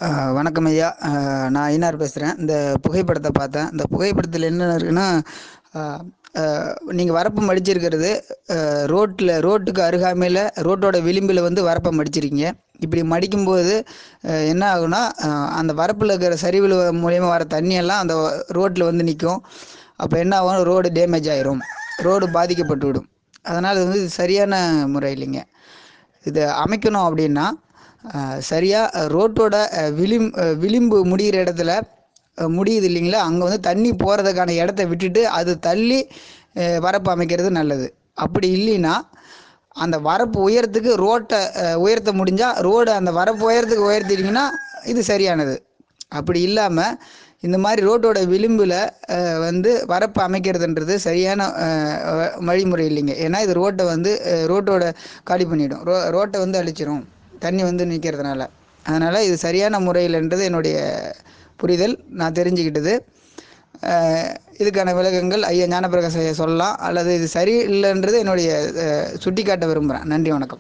அஹ் வணக்கம் ஐயா அஹ் நான் ஐனார் பேசுகிறேன் இந்த புகைப்படத்தை பார்த்தேன் இந்த புகைப்படத்தில் என்ன இருக்குன்னா நீங்கள் வரப்பு மடிச்சிருக்கிறது ரோட்டில் ரோட்டுக்கு அருகாமையில் ரோட்டோட விளிம்பில் வந்து வரப்பை மடிச்சிருக்கீங்க இப்படி மடிக்கும்போது அஹ் என்ன ஆகுனா அஹ் அந்த வரப்பில் இருக்கிற சரிவில் மூலியமா வர தண்ணியெல்லாம் அந்த ரோட்டில் வந்து நிற்கும் அப்போ என்ன ஆகும் ரோடு டேமேஜ் ஆயிரும் ரோடு பாதிக்கப்பட்டு விடும் அதனால் இது வந்து இது சரியான முறை இல்லைங்க இதை அமைக்கணும் அப்படின்னா சரியாக ரோட்டோட அஹ், விளிம் அஹ், விளிம்பு முடிகிற இடத்துல அஹ், முடியுது இல்லைங்களா அங்கே வந்து தண்ணி போகிறதுக்கான இடத்த விட்டுட்டு அது தள்ளி அஹ், வரப்பு அமைக்கிறது நல்லது அப்படி இல்லைன்னா அந்த வரப்பு உயரத்துக்கு ரோட்டை அஹ், உயர்த்த முடிஞ்சால் ரோடு அந்த வரப்பு உயரத்துக்கு உயர்த்திட்டிங்கன்னா இது சரியானது அப்படி இல்லாமல் இந்த மாதிரி ரோட்டோட விளிம்பில் வந்து வரப்பு அமைக்கிறதுன்றது சரியான அஹ், வ- வழிமுறை இல்லைங்க ஏன்னா இது ரோட்டை வந்து அஹ், ரோட்டோட காலி பண்ணிடும் ரோ ரோட்டை வந்து அழிச்சிரும் தண்ணி வந்து நிற்கிறதுனால அதனால் இது சரியான முறையில்ன்றது என்னுடைய புரிதல் நான் தெரிஞ்சுக்கிட்டது அஹ், இதுக்கான விளக்கங்கள் ஐயா ஞானப்பிரகாஷ் ஐயா சொல்லலாம் அல்லது இது சரி இல்லைன்றது என்னுடைய சுட்டி காட்ட விரும்புகிறேன் நன்றி வணக்கம்